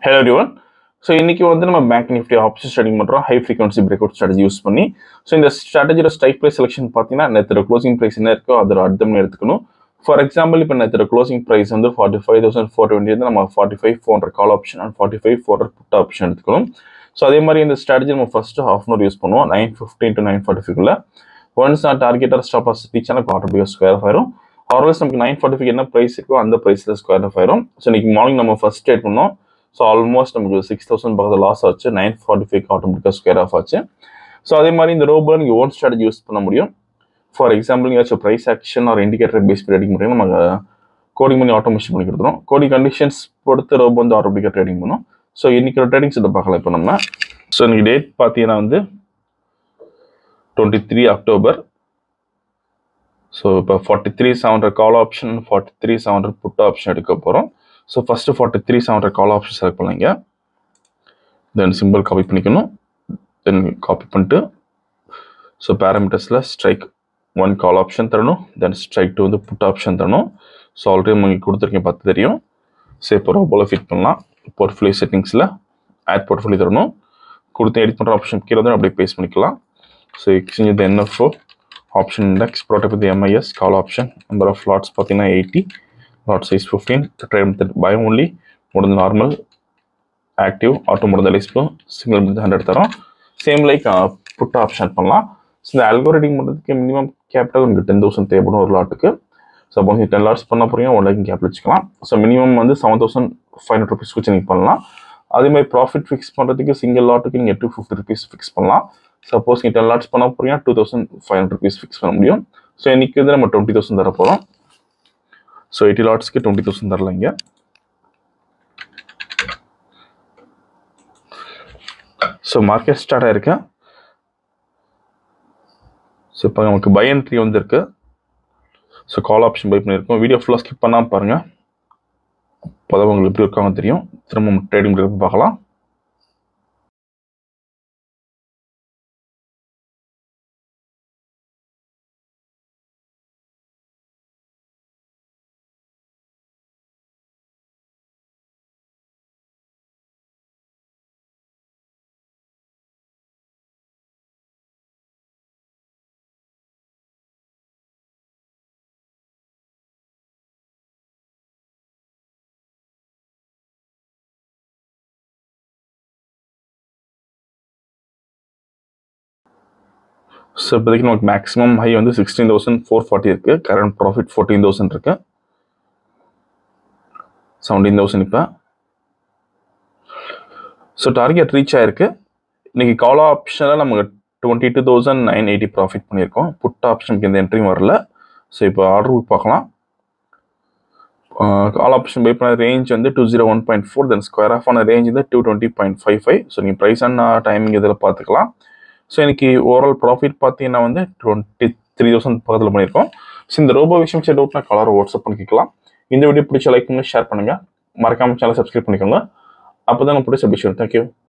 hello everyone so இன்னைக்கு வந்து நம்ம பேங்க் நிஃப்டி ஆப்ஷன் ஸ்ட்ராட்டஜி பண்ணுறோம் high frequency break out strategy use பண்ணி ஸோ இந்த ஸ்ட்ராட்டஜியோட ஸ்ட்ரைக் ப்ரைஸ் செலெக்ஷன் பார்த்தீங்கன்னா நேற்று க்ளோசிங் ப்ரைஸ் என்ன இருக்கோ அதோட அர்த்தம் எடுத்துக்கணும் ஃபார் எக்ஸாம்பிள் இப்போ நேற்று க்ளோசிங் ப்ரைஸ் வந்து forty five thousand four twenty வந்து நம்ம forty five four hundred call option and forty five four hundred put option எடுத்துக்கணும் ஸோ அதே மாதிரி இந்த ஸ்ட்ராட்டஜி நம்ம ஃபர்ஸ்ட் ஹாஃப் அன் யூஸ் பண்ணுவோம் nine fifteen to nine forty ஃபைவ்ல ஒன்ஸ் நான் டார்கெட்டர் ஸ்டாப் ஆஸ் ரீச் ஆனால் ஆட்டோமேட்டிக்காக ஸ்கொயர் ஆஃப் ஆயிரும் ஆர்எல்ஸ் நமக்கு நைன் ஃபார்ட்டி ஃபைவ் என்ன ப்ரைஸ் இருக்கோ அந்த ப்ரைஸில் ஸ்கொயர் ஆஃப் ஆயிரும் ஸோ இன்னைக்கு மார்னிங் நம்ம ஃபர்ஸ்ட் ட்ரேட் பண்ணோம் ஸோ ஆல்மோஸ்ட் நமக்கு சிக்ஸ் தௌசண்ட் பக்கத்தில் லாஸ் ஆச்சு நைன் ஃபார்ட்டி ஃபைவ் ஆட்டோமேட்டிக்காக ஸ்கொயர் ஆஃப் ஆச்சு ஸோ அதே மாதிரி இந்த ரோபோவில் நீங்கள் ஓன் ஸ்ட்ராட்டஜி யூஸ் பண்ண முடியும் ஃபார் எக்ஸாம்பிள் நீங்கள் ப்ரைஸ் ஆக்ஷன் ஒரு இண்டிகேட்டர் பேஸ் ட்ரேடிங் முடியும் நம்ம கோடிங் பண்ணி ஆட்டோமேஷன் பண்ணி கொடுத்துரும் கோடிங் கண்டிஷன்ஸ் பொறுத்து ரோபோ வந்து ஆட்டோமேட்டிக்காக ட்ரேடிங் பண்ணும் ஸோ இன்னைக்கு ட்ரேடிங்ஸ் இதை பார்க்கலாம் இப்போ நம்ம ஸோ இன்னைக்கு டேட் பார்த்தீங்கன்னா வந்து டுவெண்ட்டி த்ரீ அக்டோபர் ஸோ இப்போ forty three seven call option forty three seven put option எடுக்க போகிறோம் so first forty three seven call option select பண்ணீங்க தென் சிம்பிள் காப்பி பண்ணிக்கணும் தென் காப்பி பண்ணிட்டு ஸோ பேராமீட்டர்ஸில் ஸ்ட்ரைக் ஒன் கால் ஆப்ஷன் தரணும் then strike two வந்து put option தரணும் so already உங்களுக்கு கொடுத்துருக்கேன் பார்த்து தெரியும் ஸோ இப்போ ரோபோவில் ஃபிட் பண்ணலாம் போர்ட்ஃபோலியோ செட்டிங்ஸில் ஆட் போர்ட்ஃபோலியோ தரணும் கொடுத்து எடிட் பண்ணுற ஆப்ஷன் கீழே வந்து அப்படியே பேஸ்ட் பண்ணிக்கலாம் ஸோ எக்ஸ்சேஞ்ச் இந்த NFO option index product with MIS call option number of lots பார்த்தீங்கன்னா eighty lot size fifteen trade method buy only முடிஞ்ச நார்மல் ஆக்டிவ் ஆட்டோ முடிஞ்ச லிஸ்ட்டும் சிங்கிள் முடிஞ்ச ஹண்ட்ரட் தரோம் சேம் லைக் புட் ஆப்ஷன் பண்ணலாம் so இந்த algo trading பண்ணுறதுக்கு மினிமம் கேபிட்டல் உங்களுக்கு டென் தௌசண்ட் தேவைப்படும் ஒரு லாட்டுக்கு சப்போஸ் நீங்கள் டென் லாட்ஸ் பண்ண போகிறீங்க ஒன் லேக் கேபிட்டல் வச்சுக்கலாம் ஸோ மினிமம் வந்து seven thousand five hundred rupees வச்சு நீங்கள் பண்ணலாம் அதே மாதிரி ப்ராஃபிட் ஃபிக்ஸ் பண்ணுறதுக்கு சிங்கிள் லாட்டுக்கு நீங்கள் டூ ஃபிஃப்டி ருபீஸ் ஃபிக்ஸ் பண்ணலாம் சப்போஸ் நீங்கள் டென் லாட்ஸ் பண்ண போகிறீங்க two thousand five hundred rupees fix பண்ண முடியும் ஸோ இன்னைக்கு வந்து நம்ம டுவெண்ட்டி தௌசண்ட் தர போகிறோம் ஸோ எயிட்டி லாட்ஸ்க்கு டுவெண்ட்டி தௌசண்ட் தரல இங்கே ஸோ மார்க்கெட் ஸ்டார்ட் ஆயிருக்கு ஸோ இப்போ நமக்கு பை என்ட்ரி வந்துருக்கு ஸோ கால் ஆப்ஷன் பை பண்ணியிருக்கோம் வீடியோ ஃபுல்லாக ஸ்கிப் பண்ணாமல் பாருங்கள் அப்போ தான் உங்களுக்கு எப்படி இருக்காங்க தெரியும் திரும்ப ட்ரேடிங் பார்க்கலாம் ஸோ இப்போதைக்கு நமக்கு மேக்ஸிமம் ஹை வந்து சிக்ஸ்டீன் தௌசண்ட் ஃபோர் ஃபார்ட்டி இருக்குது கரண்ட் ப்ராஃபிட் ஃபோர்டீன் தௌசண்ட் இருக்குது செவன்டீன் தௌசண்ட் இப்போ ஸோ டார்கெட் ரீச் ஆயிருக்கு இன்னைக்கு கால் ஆப்ஷனில் நமக்கு twenty two thousand nine eighty profit பண்ணியிருக்கோம் புட் ஆப்ஷனுக்கு எந்த என்ட்ரியும் வரல ஸோ இப்போ ஆர்டர் பார்க்கலாம் கால் ஆப்ஷன் பை பண்ண ரேஞ்ச் வந்து two zero one point four then square off ஆன ரேஞ்ச் வந்து two twenty point five five so நீங்கள் ப்ரைஸ் அண்ட் டைமிங் இதில் பார்த்துக்கலாம் ஸோ எனக்கு ஓவரால் ப்ராஃபிட் பார்த்தீங்கன்னா வந்து டுவெண்ட்டி த்ரீ தௌசண்ட் பக்கத்தில் பண்ணியிருக்கோம் ஸோ இந்த ரோபோ விஷயம் சரி டவுட்னா கலர் வாட்ஸ்அப் பண்ணிக்கலாம் இந்த வீடியோ பிடிச்ச லைக் பண்ணுங்க ஷேர் பண்ணுங்கள் மறக்காம சேனல் சப்ஸ்கிரைப் பண்ணிக்கோங்க அப்போ தான் பிடிச்ச விஷயம் தேங்க்யூ